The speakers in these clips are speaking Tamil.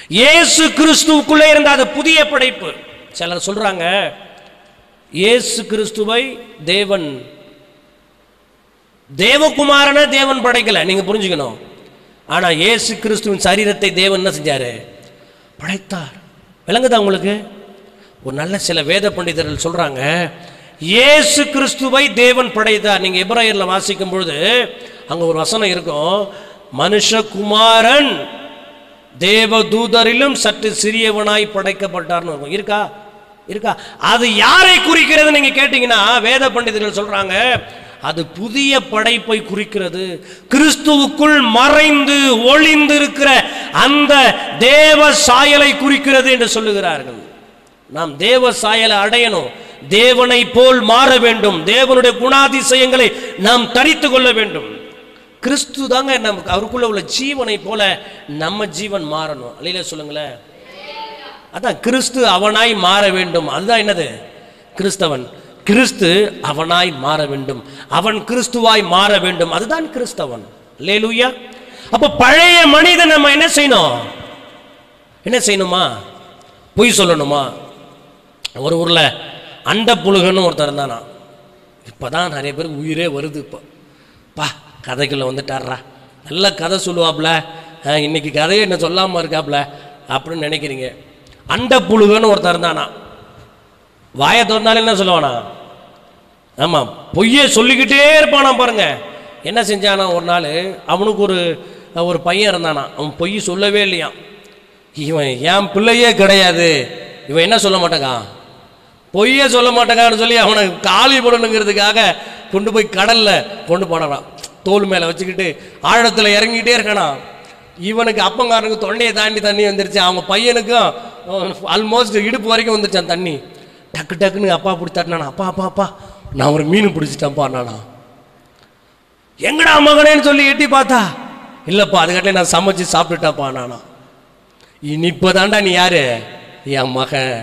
இயேசு கிறிஸ்துவுக்குள்ளே இருந்த அது புதிய படைப்பு சிலர் சொல்றாங்க இயேசு கிறிஸ்துவை தேவன் தேவகுமாரனை தேவன் படைக்கல நீங்க புரிஞ்சுக்கணும் ஆனா இயேசு கிறிஸ்துவின் சரீரத்தை தேவன் என்ன செஞ்சாரு படைத்தார் விளங்குதா உங்களுக்கு ஒரு நல்ல சில வேத பண்டிதர்கள் சொல்றாங்க இயேசு கிறிஸ்துவை தேவன் படைத்தார் நீங்க எபிரேயர்ல வாசிக்கும் பொழுது அங்க ஒரு வசனம் இருக்கும் மனுஷகுமாரன் தேவதூதரிலும் சற்று சிறியவனாய் படைக்கப்பட்டார்னு இருக்கும் இருக்கா இருக்கா அது யாரை குறிக்கிறது நீங்க கேட்டீங்கன்னா வேத பண்டிதர்கள் சொல்றாங்க அது புதிய படைப்பை குறிக்கிறது கிறிஸ்துவுக்குள் மறைந்து ஒளிந்து இருக்கிற அந்த தேவ சாயலை குறிக்கிறது என்று சொல்லுகிறார்கள் நாம் தேவ சாயலை அடையணும் தேவனை போல் மாற வேண்டும் தேவனுடைய குணாதிசயங்களை நாம் தரித்து கொள்ள வேண்டும் கிறிஸ்து தாங்க நமக்கு அவருக்குள்ள உள்ள ஜீவனை போல நம்ம ஜீவன் மாறணும் அல்லையில சொல்லுங்களேன் அதான் கிறிஸ்து அவனாய் மாற வேண்டும் அதுதான் என்னது கிறிஸ்தவன் கிறிஸ்து அவனாய் மாற வேண்டும் அவன் கிறிஸ்துவாய் மாற வேண்டும் அதுதான் கிறிஸ்தவன் லேலூயா அப்ப பழைய மனிதன் நம்ம என்ன செய்யணும் என்ன செய்யணுமா பொய் சொல்லணுமா ஒரு ஊர்ல அண்ட புழுகன்னு ஒருத்தர் இருந்தானா இப்பதான் நிறைய பேருக்கு உயிரே வருது இப்போ பா கதைக்குள்ள வந்துட்டாரா நல்ல கதை சொல்லுவாப்ல அஹ், இன்னைக்கு கதையை என்ன சொல்லாம இருக்காப்ல அப்படின்னு நினைக்கிறீங்க அண்ட புழுகன்னு ஒருத்தர் இருந்தானா வாயை திறந்தாலும் என்ன சொல்லுவானா ஆமாம் பொய்யை சொல்லிக்கிட்டே இருப்பானா பாருங்க என்ன செஞ்சானா ஒரு நாள் அவனுக்கு ஒரு ஒரு பையன் இருந்தானா அவன் பொய் சொல்லவே இல்லையாம் இவன் என் பிள்ளையே கிடையாது இவன் என்ன சொல்ல மாட்டேங்கான் பொய்யே சொல்ல மாட்டேங்கான்னு சொல்லி அவனை காலி பண்ணணுங்கிறதுக்காக கொண்டு போய் கடல்ல கொண்டு போனான் தோல் மேலே வச்சுக்கிட்டு ஆழத்தில் இறங்கிட்டே இருக்கானா இவனுக்கு அப்பங்காரனுக்கு தொண்டையை தாண்டி தண்ணி வந்துருச்சு அவங்க பையனுக்கும் ஆல்மோஸ்ட் இடுப்பு வரைக்கும் வந்துருச்சான் தண்ணி டக்கு டக்குன்னு அப்பா பிடிச்சாட்டினானா அப்பா அப்பா அப்பா நான் ஒரு மீன் பிடிச்சிட்டேன்ப்பா நானா எங்கடா மகனேன்னு சொல்லி எட்டி பார்த்தா இல்லைப்பா அதுக்காட்டில நான் சமைச்சு சாப்பிட்டுட்டேன்ப்பா நானா இனிப்பதாண்டா நீ யாரு என் மகன்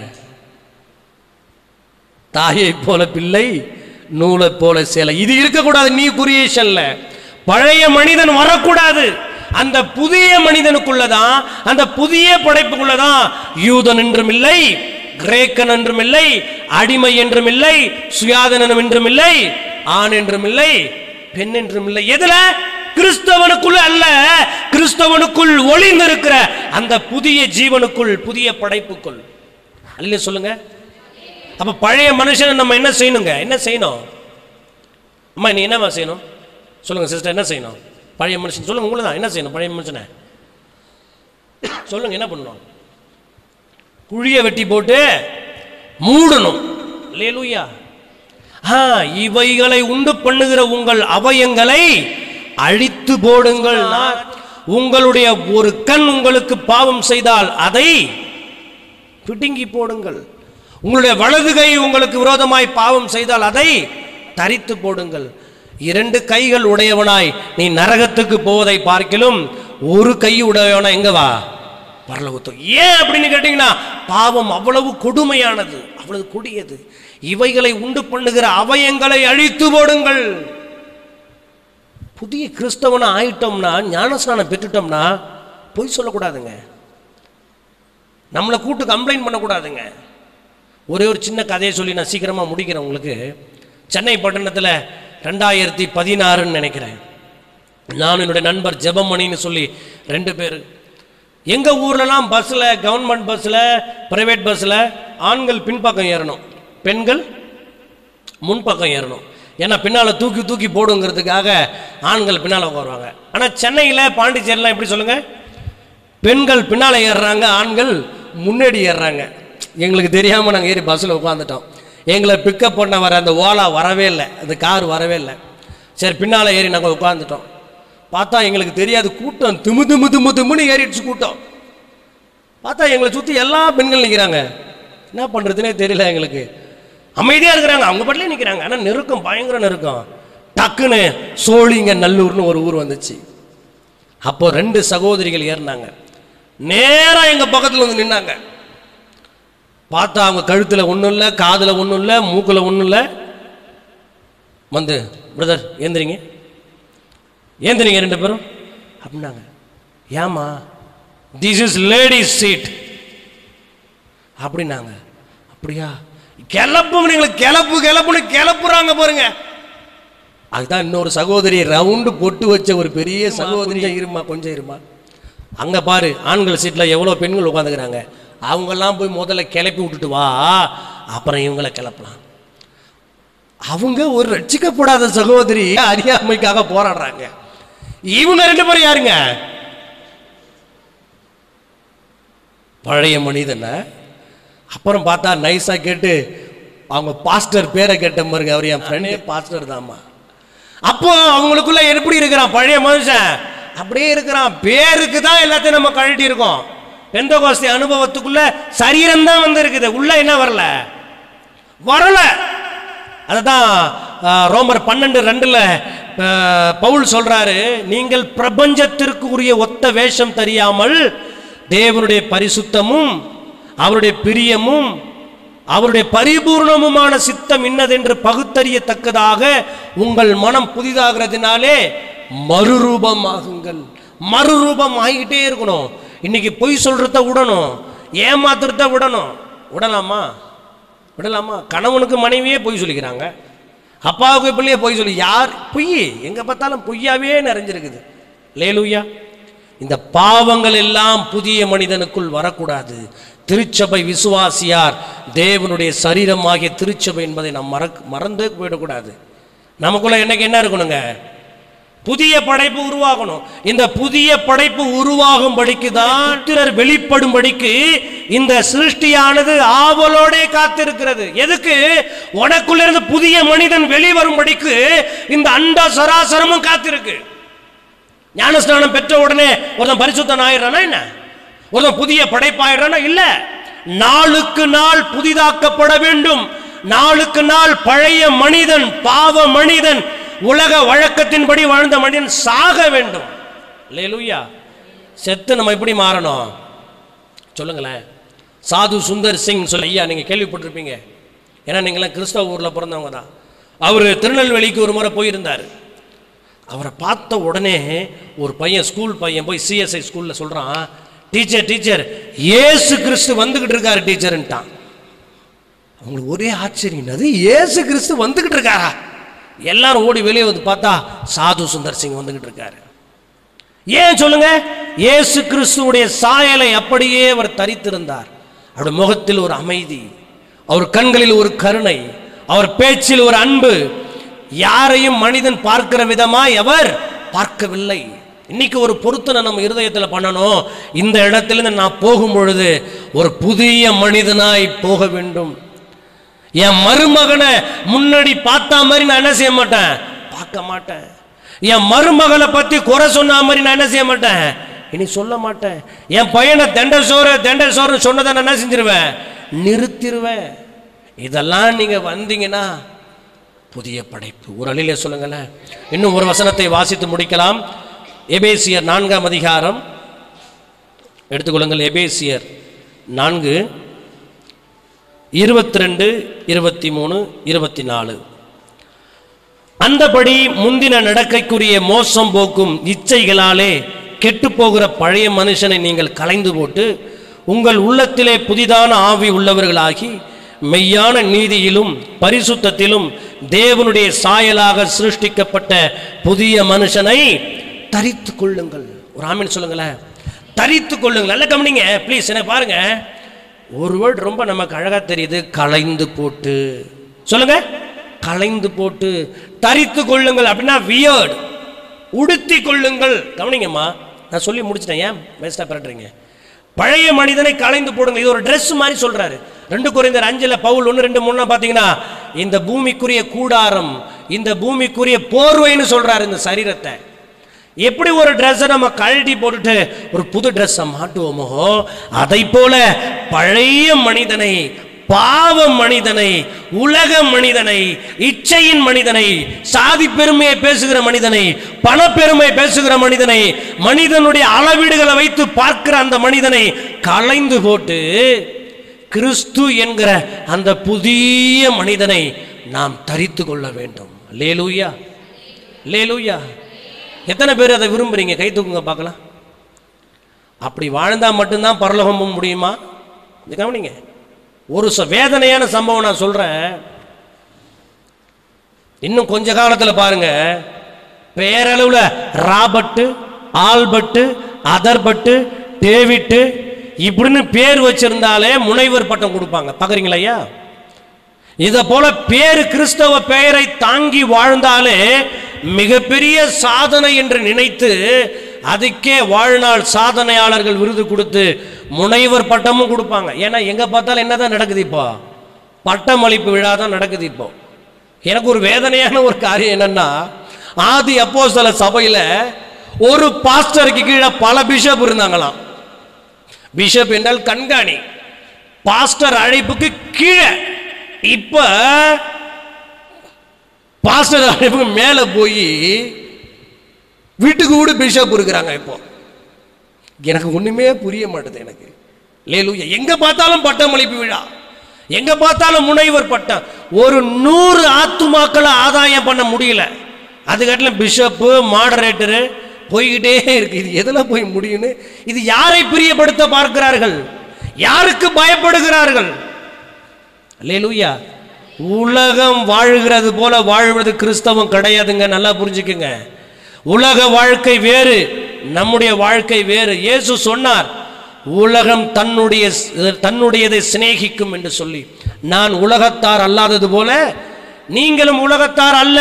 தாயை போல பிள்ளை நூலை போல சேலை இது இருக்கக்கூடாது நீ கிரியேஷன்ல பழைய மனிதன் வரக்கூடாது அந்த புதிய மனிதனுக்குள்ளதான் அந்த புதிய படைப்புக்குள்ளதான் யூதன் என்றும் இல்லை கிரேக்கன் என்றும் இல்லை அடிமை என்றும் இல்லை சுயாதனம் என்றும் இல்லை ஆண் என்றும் இல்லை பெண் என்றும் இல்லை எதுல கிறிஸ்தவனுக்குள் அல்ல கிறிஸ்தவனுக்குள் ஒளிந்திருக்கிற அந்த புதிய ஜீவனுக்குள் புதிய படைப்புக்குள் அல்ல சொல்லுங்க அப்ப பழைய மனுஷனை நம்ம என்ன செய்யணுங்க என்ன செய்யணும் அம்மா நீ என்னம்மா செய்யணும் சொல்லுங்க சிஸ்டர் என்ன செய்யணும் பழைய மனுஷன் சொல்லுங்க உங்களை தான் என்ன செய்யணும் பழைய மனுஷனை சொல்லுங்க என்ன பண்ணணும் குழிய வெட்டி போட்டு மூடணும் லேலூயா ஆ இவைகளை உண்டு பண்ணுகிற உங்கள் அவயங்களை அழித்து போடுங்கள் நான் உங்களுடைய ஒரு கண் உங்களுக்கு பாவம் செய்தால் அதை பிடுங்கி போடுங்கள் உங்களுடைய வலது கை உங்களுக்கு விரோதமாய் பாவம் செய்தால் அதை தரித்து போடுங்கள் இரண்டு கைகள் உடையவனாய் நீ நரகத்துக்கு போவதை பார்க்கிலும் ஒரு கை உடையவனா எங்க வா பரலோகத்துக்கு ஏன் அப்படின்னு கேட்டீங்கன்னா பாவம் அவ்வளவு கொடுமையானது அவ்வளவு கொடியது இவைகளை உண்டு பண்ணுகிற அவயங்களை அழித்து போடுங்கள் புதிய கிறிஸ்தவனை ஆயிட்டோம்னா ஞானஸ்நானம் பெற்றுட்டோம்னா பொய் சொல்லக்கூடாதுங்க நம்மளை கூட்டு கம்ப்ளைண்ட் பண்ணக்கூடாதுங்க ஒரே ஒரு சின்ன கதையை சொல்லி நான் சீக்கிரமாக முடிக்கிறேன் உங்களுக்கு சென்னை பட்டணத்தில் ரெண்டாயிரத்தி பதினாறுன்னு நினைக்கிறேன் நான் என்னுடைய நண்பர் ஜெபமணின்னு சொல்லி ரெண்டு பேர் எங்கள் ஊர்லலாம் பஸ்ஸில் கவர்மெண்ட் பஸ்ஸில் ப்ரைவேட் பஸ்ஸில் ஆண்கள் பின்பக்கம் ஏறணும் பெண்கள் முன்பக்கம் ஏறணும் ஏன்னா பின்னால் தூக்கி தூக்கி போடுங்கிறதுக்காக ஆண்கள் பின்னால் உட்காருவாங்க ஆனால் சென்னையில் பாண்டிச்சேரிலாம் எப்படி சொல்லுங்கள் பெண்கள் பின்னால் ஏறுறாங்க ஆண்கள் முன்னாடி ஏறுறாங்க எங்களுக்கு தெரியாமல் நாங்கள் ஏறி பஸ்ஸில் உட்காந்துட்டோம் எங்களை பிக்கப் பண்ண வர அந்த ஓலா வரவே இல்லை அந்த கார் வரவே இல்லை சரி பின்னால் ஏறி நாங்கள் உட்காந்துட்டோம் பார்த்தா எங்களுக்கு தெரியாது கூட்டம் திமு திமு திமு திமுன்னு ஏறிடுச்சு கூட்டம் பார்த்தா எங்களை சுற்றி எல்லா பெண்கள் நிற்கிறாங்க என்ன பண்ணுறதுனே தெரியல எங்களுக்கு அமைதியாக இருக்கிறாங்க அவங்க பாட்டிலே நிற்கிறாங்க ஆனால் நெருக்கம் பயங்கர நெருக்கம் டக்குன்னு சோழிங்க நல்லூர்னு ஒரு ஊர் வந்துச்சு அப்போ ரெண்டு சகோதரிகள் ஏறினாங்க நேராக எங்கள் பக்கத்தில் வந்து நின்னாங்க பார்த்தா அவங்க கழுத்தில் ஒன்றும் இல்லை காதில் ஒன்றும் இல்லை மூக்கில் ஒன்றும் இல்லை வந்து பிரதர் ஏந்திரிங்க ஏந்திரிங்க ரெண்டு பேரும் அப்படின்னாங்க ஏம்மா திஸ் இஸ் லேடிஸ் சீட் அப்படின்னாங்க அப்படியா கிளப்பு எங்களுக்கு கிளப்பு கிளப்புன்னு கிளப்புறாங்க பாருங்க அதுதான் இன்னொரு சகோதரி ரவுண்டு பொட்டு வச்ச ஒரு பெரிய சகோதரி கொஞ்சம் இருமா கொஞ்சம் இருமா அங்க பாரு ஆண்கள் சீட்ல எவ்வளோ பெண்கள் உட்காந்துக்கிறாங்க அவங்கெல்லாம் போய் முதல்ல கிளப்பி விட்டுட்டு வா அப்புறம் இவங்கள கிளப்பலாம் அவங்க ஒரு ரட்சிக்கப்படாத சகோதரி அறியாமைக்காக போராடுறாங்க இவங்க ரெண்டு பேரும் யாருங்க பழைய மனிதனை அப்புறம் பார்த்தா நைஸாக கேட்டு அவங்க பாஸ்டர் பேரை கேட்ட பாருங்க அவர் என் ஃப்ரெண்டே பாஸ்டர் தாம்மா அப்போ அவங்களுக்குள்ள எப்படி இருக்கிறான் பழைய மனுஷன் அப்படியே இருக்கிறான் பேருக்கு தான் எல்லாத்தையும் நம்ம கழட்டி இருக்கோம் எந்த கோஸ்தி அனுபவத்துக்குள்ள சரீரம் தான் வந்து இருக்குது உள்ள என்ன வரல வரல அதுதான் ஆஹ், ரோமர் பன்னெண்டு ரெண்டுல ஆஹ், பவுல் சொல்றாரு நீங்கள் பிரபஞ்சத்திற்கு உரிய ஒத்த வேஷம் தெரியாமல் தேவனுடைய பரிசுத்தமும் அவருடைய பிரியமும் அவருடைய பரிபூர்ணமுமான சித்தம் இன்னதென்று பகுத்தறியத்தக்கதாக உங்கள் மனம் புதிதாகிறதுனாலே மறுரூபமாகுங்கள் மறுரூபம் ஆகிட்டே இருக்கணும் இன்னைக்கு பொய் சொல்றத விடணும் ஏமாத்துறத விடணும் விடலாமா விடலாமா கணவனுக்கு மனைவியே பொய் சொல்லிக்கிறாங்க அப்பாவுக்கு பிள்ளையே பொய் சொல்லி யார் பொய் எங்க பார்த்தாலும் பொய்யாவே நிறைஞ்சிருக்குது லேலூயா இந்த பாவங்கள் எல்லாம் புதிய மனிதனுக்குள் வரக்கூடாது திருச்சபை விசுவாசியார் தேவனுடைய சரீரமாகிய திருச்சபை என்பதை நாம் மறக் மறந்தே போயிடக்கூடாது நமக்குள்ள என்னைக்கு என்ன இருக்கணுங்க புதிய படைப்பு உருவாகணும் இந்த புதிய படைப்பு உருவாகும்படிக்கு தான் புத்திரர் வெளிப்படும்படிக்கு இந்த சிருஷ்டியானது ஆவலோடே காத்திருக்கிறது எதுக்கு உனக்குள்ள இருந்து புதிய மனிதன் வெளிவரும்படிக்கு இந்த அண்ட சராசரமும் காத்திருக்கு ஞானஸ்நானம் பெற்ற உடனே ஒருத்தன் பரிசுத்தன் ஆயிடுறானா என்ன ஒருத்தன் புதிய படைப்பாயிடுறானா இல்ல நாளுக்கு நாள் புதிதாக்கப்பட வேண்டும் நாளுக்கு நாள் பழைய மனிதன் பாவ மனிதன் உலக வழக்கத்தின்படி வாழ்ந்த மனிதன் சாக வேண்டும் லேலூயா செத்து நம்ம எப்படி மாறணும் சொல்லுங்களேன் சாது சுந்தர் சிங் சொல்ல ஐயா நீங்கள் கேள்விப்பட்டிருப்பீங்க ஏன்னா நீங்களாம் கிறிஸ்தவ ஊரில் பிறந்தவங்க தான் அவர் திருநெல்வேலிக்கு ஒரு முறை போயிருந்தார் அவரை பார்த்த உடனே ஒரு பையன் ஸ்கூல் பையன் போய் சிஎஸ்ஐ ஸ்கூலில் சொல்கிறான் டீச்சர் டீச்சர் ஏசு கிறிஸ்து வந்துக்கிட்டு இருக்காரு டீச்சர்ன்ட்டான் அவங்களுக்கு ஒரே ஆச்சரியம் என்னது ஏசு கிறிஸ்து வந்துக்கிட்டு இருக்காரா எல்லாரும் ஓடி வெளியே வந்து பார்த்தா சாது சுந்தர் சிங் வந்துக்கிட்டு இருக்காரு ஏன் சொல்லுங்க இயேசு கிறிஸ்துவுடைய சாயலை அப்படியே அவர் தரித்திருந்தார் அவருடைய முகத்தில் ஒரு அமைதி அவர் கண்களில் ஒரு கருணை அவர் பேச்சில் ஒரு அன்பு யாரையும் மனிதன் பார்க்கிற விதமாய் அவர் பார்க்கவில்லை இன்னைக்கு ஒரு பொருத்தனை நம்ம இருதயத்தில் பண்ணணும் இந்த இடத்திலிருந்து நான் போகும் பொழுது ஒரு புதிய மனிதனாய் போக வேண்டும் என் மருமகனை முன்னாடி பார்த்தா மாதிரி நான் என்ன செய்ய மாட்டேன் பார்க்க மாட்டேன் என் மருமகளை பத்தி குறை சொன்ன மாதிரி நான் என்ன செய்ய மாட்டேன் இனி சொல்ல மாட்டேன் என் பையனை தெண்ட சோறு தெண்ட சோறுன்னு சொன்னதை நான் என்ன செஞ்சிருவேன் நிறுத்திடுவேன் இதெல்லாம் நீங்க வந்தீங்கன்னா புதிய படைப்பு ஒரு அழிலே சொல்லுங்களேன் இன்னும் ஒரு வசனத்தை வாசித்து முடிக்கலாம் எபேசியர் நான்காம் அதிகாரம் எடுத்துக்கொள்ளுங்கள் எபேசியர் நான்கு இருபத்தி ரெண்டு இருபத்தி மூணு இருபத்தி நாலு அந்தபடி முந்தின நடக்கைக்குரிய மோசம் போக்கும் இச்சைகளாலே கெட்டுப்போகிற பழைய மனுஷனை நீங்கள் கலைந்து போட்டு உங்கள் உள்ளத்திலே புதிதான ஆவி உள்ளவர்களாகி மெய்யான நீதியிலும் பரிசுத்தத்திலும் தேவனுடைய சாயலாக சிருஷ்டிக்கப்பட்ட புதிய மனுஷனை தரித்து கொள்ளுங்கள் ஒரு ஆமீன் சொல்லுங்களேன் தரித்து கொள்ளுங்கள் நல்ல கவனிங்க ப்ளீஸ் எனக்கு பாருங்க ஒரு வேர்டு ரொம்ப நமக்கு அழகா தெரியுது கலைந்து போட்டு சொல்லுங்க கலைந்து போட்டு தரித்து கொள்ளுங்கள் அப்படின்னா வியர்டு உடுத்தி கொள்ளுங்கள் கவனிங்கம்மா நான் சொல்லி முடிச்சிட்டேன் ஏன் வேஸ்டா பரட்டுறீங்க பழைய மனிதனை கலைந்து போடுங்க இது ஒரு Dress மாதிரி சொல்றாரு ரெண்டு குறைந்தர் அஞ்சுல பவுல் ஒன்று ரெண்டு மூணு பார்த்தீங்கன்னா இந்த பூமிக்குரிய கூடாரம் இந்த பூமிக்குரிய போர்வைன்னு சொல்றாரு இந்த சரீரத்தை எப்படி ஒரு ட்ரெஸ்ஸை நம்ம கழட்டி போட்டுட்டு ஒரு புது ட்ரெஸ்ஸை மாட்டுவோமோ அதை போல பழைய மனிதனை பாவ மனிதனை உலக மனிதனை இச்சையின் மனிதனை சாதி பெருமையை பேசுகிற மனிதனை பணப்பெருமை பேசுகிற மனிதனை மனிதனுடைய அளவீடுகளை வைத்து பார்க்கிற அந்த மனிதனை களைந்து போட்டு கிறிஸ்து என்கிற அந்த புதிய மனிதனை நாம் தரித்து கொள்ள வேண்டும் லேலூயா லேலூயா எத்தனை பேர் அதை விரும்புறீங்க கை தூக்குங்க பார்க்கலாம் அப்படி வாழ்ந்தா மட்டும்தான் பரலோகம் போக முடியுமா இது கவனிங்க ஒரு ச வேதனையான சம்பவம் நான் சொல்றேன் இன்னும் கொஞ்ச காலத்துல பாருங்க பேரளவுல ராபர்ட்டு ஆல்பர்ட்டு அதர்பட்டு டேவிட்டு இப்படின்னு பேர் வச்சிருந்தாலே முனைவர் பட்டம் கொடுப்பாங்க பார்க்குறீங்களா ஐயா இதை போல பேரு கிறிஸ்தவ பெயரை தாங்கி வாழ்ந்தாலே மிகப்பெரிய சாதனை என்று நினைத்து அதுக்கே வாழ்நாள் சாதனையாளர்கள் விருது கொடுத்து முனைவர் பட்டமும் கொடுப்பாங்க ஏன்னா எங்க பார்த்தாலும் என்னதான் நடக்குது இப்போ பட்டமளிப்பு விழா தான் நடக்குது இப்போ எனக்கு ஒரு வேதனையான ஒரு காரியம் என்னன்னா ஆதி அப்போஸ்தல சபையில ஒரு பாஸ்டருக்கு கீழே பல பிஷப் இருந்தாங்களாம் பிஷப் என்றால் கண்காணி பாஸ்டர் அழைப்புக்கு கீழே இப்ப பாஸ்டர் அழைப்புக்கு மேல போய் வீட்டுக்கு வீடு பிஷப் இருக்கிறாங்க இப்போ எனக்கு ஒண்ணுமே புரிய மாட்டுது எனக்கு லேலூயா எங்க பார்த்தாலும் பட்டமளிப்பு விழா எங்க பார்த்தாலும் முனைவர் பட்டம் ஒரு நூறு ஆத்துமாக்களை ஆதாயம் பண்ண முடியல அதுக்காட்டிலும் பிஷப்பு மாடரேட்டரு போய்கிட்டே இருக்கு இது எதுல போய் முடியும்னு இது யாரை பிரியப்படுத்த பார்க்கிறார்கள் யாருக்கு பயப்படுகிறார்கள் அல்லேலூயா உலகம் வாழ்கிறது போல வாழ்வது கிறிஸ்தவம் கிடையாதுங்க நல்லா புரிஞ்சுக்குங்க உலக வாழ்க்கை வேறு நம்முடைய வாழ்க்கை வேறு இயேசு சொன்னார் உலகம் தன்னுடைய தன்னுடையதை சிநேகிக்கும் என்று சொல்லி நான் உலகத்தார் அல்லாதது போல நீங்களும் உலகத்தார் அல்ல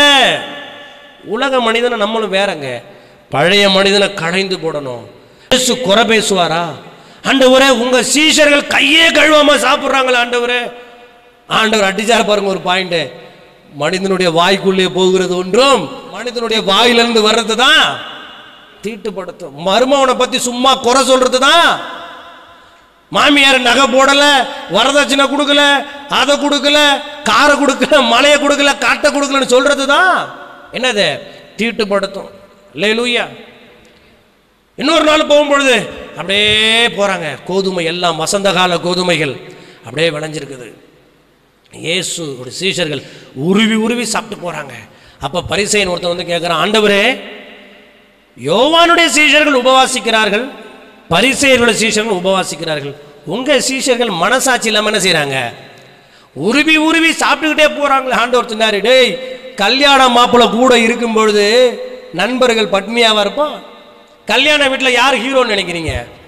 உலக மனிதனை நம்மளும் வேறங்க பழைய மனிதனை கடைந்து போடணும் இயேசு குறை பேசுவாரா ஆண்டவரே உங்க சீஷர்கள் கையே கழுவாம சாப்பிட்றாங்களா ஆண்டவரே ஆண்டவர் அடிச்சார் பாருங்க ஒரு பாயிண்ட் மனிதனுடைய வாய்க்குள்ளே போகிறது ஒன்றும் மனிதனுடைய வாயிலிருந்து வர்றது தான் தீட்டுப்படுத்தும் மருமவனை பத்தி சும்மா குறை சொல்றது தான் மாமியார் நகை போடல வரதட்சணை கொடுக்கல அதை கொடுக்கல காரை கொடுக்கல மலையை கொடுக்கல காட்டை கொடுக்கலன்னு சொல்றது தான் என்னது தீட்டுப்படுத்தும் லேலூயா இன்னொரு நாள் போகும்பொழுது அப்படியே போறாங்க கோதுமை எல்லாம் வசந்த கால கோதுமைகள் அப்படியே விளைஞ்சிருக்குது இயேசு ஒரு சீஷர்கள் உருவி உருவி சாப்பிட்டு போறாங்க அப்ப பரிசையன் ஒருத்தன் வந்து கேட்குறான் ஆண்டவரே யோவானுடைய சீஷர்கள் உபவாசிக்கிறார்கள் பரிசெயர்களுடைய சீஷர்கள் உபவாசிக்கிறார்கள் உங்க சீஷர்கள் மனசாட்சி இல்லாம என்ன செய்றாங்க உருவி உருவி சாப்பிட்டுக்கிட்டே போறாங்களே ஆண்டவர் சொன்னாரு டேய் கல்யாண மாப்பிள்ளை கூட இருக்கும் பொழுது நண்பர்கள் பட்னியாவா இருப்பான் கல்யாண வீட்டில் யார் ஹீரோன்னு நினைக்கிறீங்க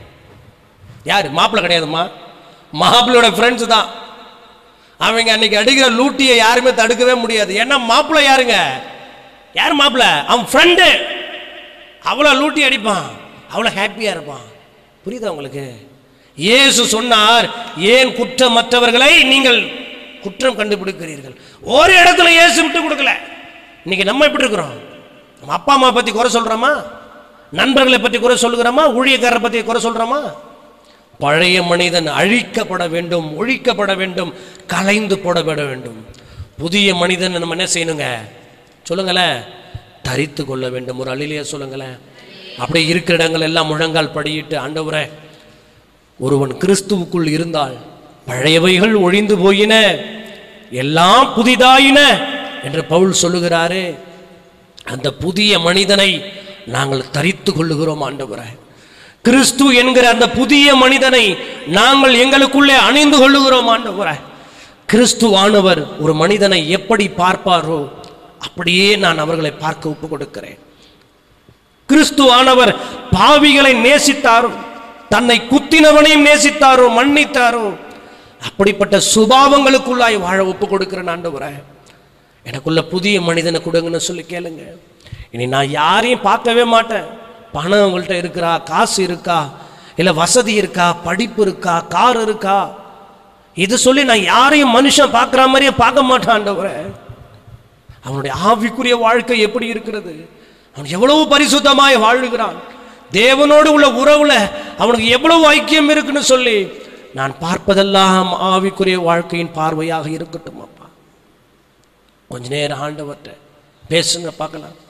யார் மாப்பிள்ளை கிடையாதும்மா மாப்பிள்ளையோட ஃப்ரெண்ட்ஸ் தான் அவங்க அன்னைக்கு அடிக்கிற லூட்டியை யாருமே தடுக்கவே முடியாது ஏன்னா மாப்பிள்ளை யாருங்க யார் மாப்பிள்ளை அவன் ஃப்ரெண்டு அவ்வளோ லூட்டி அடிப்பான் அவ்வளோ ஹாப்பியாக இருப்பான் புரியுதா உங்களுக்கு இயேசு சொன்னார் ஏன் குற்றமற்றவர்களை நீங்கள் குற்றம் கண்டுபிடிக்கிறீர்கள் ஒரு இடத்துல இயேசு விட்டு கொடுக்கல இன்னைக்கு நம்ம எப்படி இருக்கிறோம் நம்ம அப்பா அம்மா பற்றி குறை சொல்கிறோமா நண்பர்களை பற்றி குறை சொல்லுகிறோமா ஊழியக்காரரை பற்றி குறை சொல்கிறோமா பழைய மனிதன் அழிக்கப்பட வேண்டும் ஒழிக்கப்பட வேண்டும் கலைந்து போடப்பட வேண்டும் புதிய மனிதன் நம்ம என்ன செய்யணுங்க சொல்லுங்களேன் தரித்து கொள்ள வேண்டும் ஒரு அழிலிய சொல்லுங்களேன் அப்படியே இருக்கிற இடங்கள் எல்லாம் முழங்கால் படியிட்டு ஆண்டவரே ஒருவன் கிறிஸ்துவுக்குள் இருந்தால் பழையவைகள் ஒழிந்து போயின எல்லாம் புதிதாயின என்று பவுல் சொல்லுகிறாரே அந்த புதிய மனிதனை நாங்கள் தரித்து கொள்ளுகிறோம் ஆண்டவரே கிறிஸ்து என்கிற அந்த புதிய மனிதனை நாங்கள் எங்களுக்குள்ளே அணிந்து கொள்ளுகிறோம் ஆண்டவரே கிறிஸ்துவானவர் ஒரு மனிதனை எப்படி பார்ப்பாரோ அப்படியே நான் அவர்களை பார்க்க ஒப்பு கொடுக்கிறேன் கிறிஸ்துவானவர் பாவிகளை நேசித்தாரோ தன்னை குத்தினவனையும் நேசித்தாரோ மன்னித்தாரோ அப்படிப்பட்ட சுபாவங்களுக்குள்ளாய் வாழ ஒப்பு கொடுக்கிறேன் ஆண்டவரே எனக்குள்ள புதிய மனிதனை கொடுங்கன்னு சொல்லி கேளுங்க இனி நான் யாரையும் பார்க்கவே மாட்டேன் பணம் உங்கள்கிட்ட இருக்கா காசு இருக்கா இல்லை வசதி இருக்கா படிப்பு இருக்கா கார் இருக்கா இது சொல்லி நான் யாரையும் மனுஷன் பார்க்குற மாதிரியே பார்க்க மாட்டேன் ஆண்டவரே அவனுடைய ஆவிக்குரிய வாழ்க்கை எப்படி இருக்கிறது அவன் எவ்வளவு பரிசுத்தமாய் வாழுகிறான் தேவனோடு உள்ள உறவுல அவனுக்கு எவ்வளவு ஐக்கியம் இருக்குன்னு சொல்லி நான் பார்ப்பதெல்லாம் ஆவிக்குரிய வாழ்க்கையின் பார்வையாக இருக்கட்டும் அப்பா கொஞ்ச நேரம் ஆண்டவர்கிட்ட பேசுங்க பார்க்கலாம்